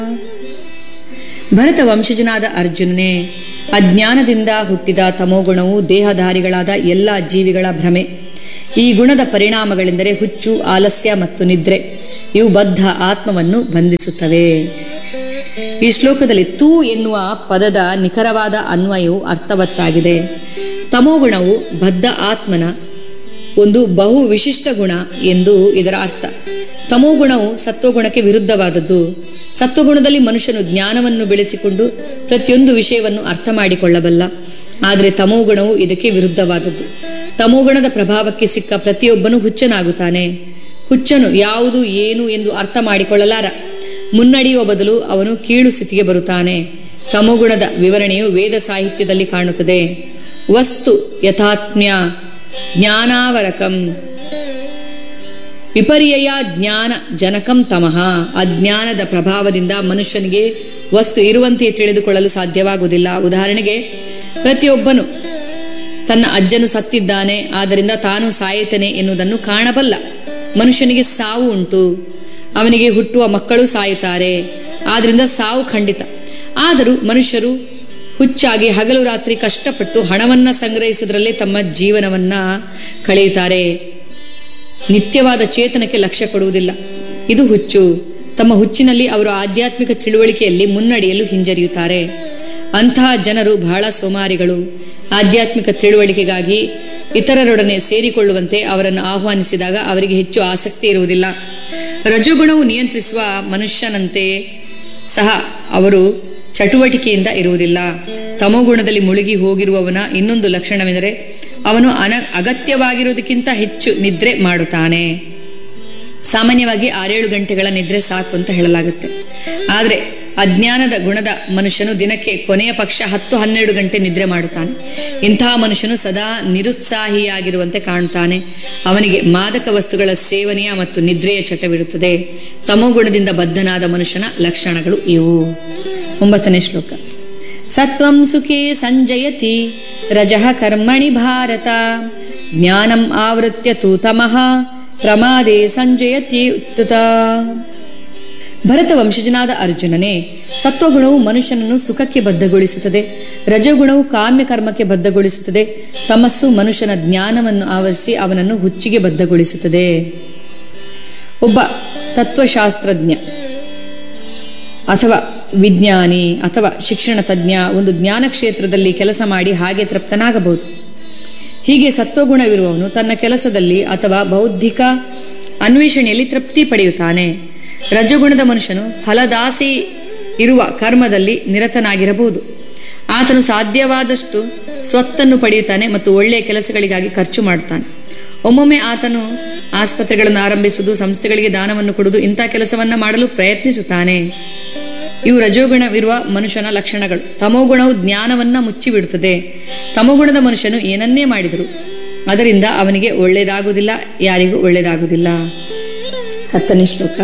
ಭರತ ವಂಶಜನಾದ ಅರ್ಜುನನೇ ಅಜ್ಞಾನದಿಂದ ಹುಟ್ಟಿದ ತಮೋಗುಣವು ದೇಹಧಾರಿಗಳಾದ ಎಲ್ಲ ಜೀವಿಗಳ ಭ್ರಮೆ ಈ ಗುಣದ ಪರಿಣಾಮಗಳೆಂದರೆ ಹುಚ್ಚು ಆಲಸ್ಯ ಮತ್ತು ನಿದ್ರೆ ಇವು ಬದ್ಧ ಆತ್ಮವನ್ನು ಬಂಧಿಸುತ್ತವೆ ಈ ಶ್ಲೋಕದಲ್ಲಿ ತೂ ಎನ್ನುವ ಪದದ ನಿಖರವಾದ ಅನ್ವಯವು ಅರ್ಥವತ್ತಾಗಿದೆ ತಮೋಗುಣವು ಬದ್ಧ ಆತ್ಮನ ಒಂದು ಬಹು ವಿಶಿಷ್ಟ ಗುಣ ಎಂದು ಇದರ ಅರ್ಥ ತಮೋಗುಣವು ಸತ್ವಗುಣಕ್ಕೆ ವಿರುದ್ಧವಾದದ್ದು ಸತ್ವಗುಣದಲ್ಲಿ ಮನುಷ್ಯನು ಜ್ಞಾನವನ್ನು ಬೆಳೆಸಿಕೊಂಡು ಪ್ರತಿಯೊಂದು ವಿಷಯವನ್ನು ಅರ್ಥ ಮಾಡಿಕೊಳ್ಳಬಲ್ಲ ಆದರೆ ತಮೋಗುಣವು ಇದಕ್ಕೆ ವಿರುದ್ಧವಾದದ್ದು ತಮೋಗುಣದ ಪ್ರಭಾವಕ್ಕೆ ಸಿಕ್ಕ ಪ್ರತಿಯೊಬ್ಬನು ಹುಚ್ಚನಾಗುತ್ತಾನೆ ಹುಚ್ಚನು ಯಾವುದು ಏನು ಎಂದು ಅರ್ಥ ಮಾಡಿಕೊಳ್ಳಲಾರ ಮುನ್ನಡೆಯುವ ಬದಲು ಅವನು ಕೀಳು ಸ್ಥಿತಿಗೆ ಬರುತ್ತಾನೆ ತಮೋಗುಣದ ವಿವರಣೆಯು ವೇದ ಸಾಹಿತ್ಯದಲ್ಲಿ ಕಾಣುತ್ತದೆ ವಸ್ತು ಯಥಾತ್ಮ್ಯ ಜ್ಞಾನಾವರಕಂ ವಿಪರ್ಯಯ ಜ್ಞಾನ ಜನಕಂ ತಮಃ ಅಜ್ಞಾನದ ಪ್ರಭಾವದಿಂದ ಮನುಷ್ಯನಿಗೆ ವಸ್ತು ಇರುವಂತೆಯೇ ತಿಳಿದುಕೊಳ್ಳಲು ಸಾಧ್ಯವಾಗುವುದಿಲ್ಲ ಉದಾಹರಣೆಗೆ ಪ್ರತಿಯೊಬ್ಬನು ತನ್ನ ಅಜ್ಜನು ಸತ್ತಿದ್ದಾನೆ ಆದ್ದರಿಂದ ತಾನು ಸಾಯುತ್ತೇನೆ ಎನ್ನುವುದನ್ನು ಕಾಣಬಲ್ಲ ಮನುಷ್ಯನಿಗೆ ಸಾವು ಉಂಟು ಅವನಿಗೆ ಹುಟ್ಟುವ ಮಕ್ಕಳು ಸಾಯುತ್ತಾರೆ ಆದ್ರಿಂದ ಸಾವು ಖಂಡಿತ ಆದರೂ ಮನುಷ್ಯರು ಹುಚ್ಚಾಗಿ ಹಗಲು ರಾತ್ರಿ ಕಷ್ಟಪಟ್ಟು ಹಣವನ್ನ ಸಂಗ್ರಹಿಸುವುದರಲ್ಲೇ ತಮ್ಮ ಜೀವನವನ್ನ ಕಳೆಯುತ್ತಾರೆ ನಿತ್ಯವಾದ ಚೇತನಕ್ಕೆ ಲಕ್ಷ್ಯ ಕೊಡುವುದಿಲ್ಲ ಇದು ಹುಚ್ಚು ತಮ್ಮ ಹುಚ್ಚಿನಲ್ಲಿ ಅವರು ಆಧ್ಯಾತ್ಮಿಕ ತಿಳುವಳಿಕೆಯಲ್ಲಿ ಮುನ್ನಡೆಯಲು ಹಿಂಜರಿಯುತ್ತಾರೆ ಅಂತಹ ಜನರು ಬಹಳ ಸೋಮಾರಿಗಳು ಆಧ್ಯಾತ್ಮಿಕ ತಿಳುವಳಿಕೆಗಾಗಿ ಇತರರೊಡನೆ ಸೇರಿಕೊಳ್ಳುವಂತೆ ಅವರನ್ನು ಆಹ್ವಾನಿಸಿದಾಗ ಅವರಿಗೆ ಹೆಚ್ಚು ಆಸಕ್ತಿ ಇರುವುದಿಲ್ಲ ರಜೋಗುಣವು ನಿಯಂತ್ರಿಸುವ ಮನುಷ್ಯನಂತೆ ಸಹ ಅವರು ಚಟುವಟಿಕೆಯಿಂದ ಇರುವುದಿಲ್ಲ ತಮೋಗುಣದಲ್ಲಿ ಮುಳುಗಿ ಹೋಗಿರುವವನ ಇನ್ನೊಂದು ಲಕ್ಷಣವೆಂದರೆ ಅವನು ಅನ ಅಗತ್ಯವಾಗಿರುವುದಕ್ಕಿಂತ ಹೆಚ್ಚು ನಿದ್ರೆ ಮಾಡುತ್ತಾನೆ ಸಾಮಾನ್ಯವಾಗಿ ಆರೇಳು ಗಂಟೆಗಳ ನಿದ್ರೆ ಸಾಕು ಅಂತ ಹೇಳಲಾಗುತ್ತೆ ಆದರೆ ಅಜ್ಞಾನದ ಗುಣದ ಮನುಷ್ಯನು ದಿನಕ್ಕೆ ಕೊನೆಯ ಪಕ್ಷ ಹತ್ತು ಹನ್ನೆರಡು ಗಂಟೆ ನಿದ್ರೆ ಮಾಡುತ್ತಾನೆ ಇಂತಹ ಮನುಷ್ಯನು ಸದಾ ನಿರುತ್ಸಾಹಿಯಾಗಿರುವಂತೆ ಕಾಣುತ್ತಾನೆ ಅವನಿಗೆ ಮಾದಕ ವಸ್ತುಗಳ ಸೇವನೆಯ ಮತ್ತು ನಿದ್ರೆಯ ಚಟವಿರುತ್ತದೆ ತಮೋಗುಣದಿಂದ ಬದ್ಧನಾದ ಮನುಷ್ಯನ ಲಕ್ಷಣಗಳು ಇವು ಒಂಬತ್ತನೇ ಶ್ಲೋಕ ಸತ್ವಂ ಸುಖೇ ಸಂಜಯತಿ ರಜಃ ಕರ್ಮಣಿ ಭಾರತ ಜ್ಞಾನಂ ಆವೃತ್ಯ ತು ತಮಃ ಪ್ರಮಾದೇ ಸಂಜಯತಿ ಉತ್ತುತ ಭರತ ವಂಶಜನಾದ ಅರ್ಜುನನೇ ಸತ್ವಗುಣವು ಮನುಷ್ಯನನ್ನು ಸುಖಕ್ಕೆ ಬದ್ಧಗೊಳಿಸುತ್ತದೆ ರಜಗುಣವು ಕಾಮ್ಯ ಕರ್ಮಕ್ಕೆ ಬದ್ಧಗೊಳಿಸುತ್ತದೆ ತಮಸ್ಸು ಮನುಷ್ಯನ ಜ್ಞಾನವನ್ನು ಆವರಿಸಿ ಅವನನ್ನು ಹುಚ್ಚಿಗೆ ಬದ್ಧಗೊಳಿಸುತ್ತದೆ ಒಬ್ಬ ತತ್ವಶಾಸ್ತ್ರಜ್ಞ ಅಥವಾ ವಿಜ್ಞಾನಿ ಅಥವಾ ಶಿಕ್ಷಣ ತಜ್ಞ ಒಂದು ಜ್ಞಾನ ಕ್ಷೇತ್ರದಲ್ಲಿ ಕೆಲಸ ಮಾಡಿ ಹಾಗೆ ತೃಪ್ತನಾಗಬಹುದು ಹೀಗೆ ಸತ್ವಗುಣವಿರುವವನು ತನ್ನ ಕೆಲಸದಲ್ಲಿ ಅಥವಾ ಬೌದ್ಧಿಕ ಅನ್ವೇಷಣೆಯಲ್ಲಿ ತೃಪ್ತಿ ಪಡೆಯುತ್ತಾನೆ ರಜಗುಣದ ಮನುಷ್ಯನು ಫಲದಾಸಿ ಇರುವ ಕರ್ಮದಲ್ಲಿ ನಿರತನಾಗಿರಬಹುದು ಆತನು ಸಾಧ್ಯವಾದಷ್ಟು ಸ್ವತ್ತನ್ನು ಪಡೆಯುತ್ತಾನೆ ಮತ್ತು ಒಳ್ಳೆಯ ಕೆಲಸಗಳಿಗಾಗಿ ಖರ್ಚು ಮಾಡುತ್ತಾನೆ ಒಮ್ಮೊಮ್ಮೆ ಆತನು ಆಸ್ಪತ್ರೆಗಳನ್ನು ಆರಂಭಿಸುವುದು ಸಂಸ್ಥೆಗಳಿಗೆ ದಾನವನ್ನು ಕೊಡುವುದು ಇಂಥ ಕೆಲಸವನ್ನ ಮಾಡಲು ಪ್ರಯತ್ನಿಸುತ್ತಾನೆ ಇವು ರಜೋಗುಣವಿರುವ ಮನುಷ್ಯನ ಲಕ್ಷಣಗಳು ತಮೋಗುಣವು ಜ್ಞಾನವನ್ನ ಮುಚ್ಚಿಬಿಡುತ್ತದೆ ತಮೋಗುಣದ ಮನುಷ್ಯನು ಏನನ್ನೇ ಮಾಡಿದರು ಅದರಿಂದ ಅವನಿಗೆ ಒಳ್ಳೆಯದಾಗುವುದಿಲ್ಲ ಯಾರಿಗೂ ಒಳ್ಳೆಯದಾಗುವುದಿಲ್ಲ ಹತ್ತನೇ ಶ್ಲೋಕ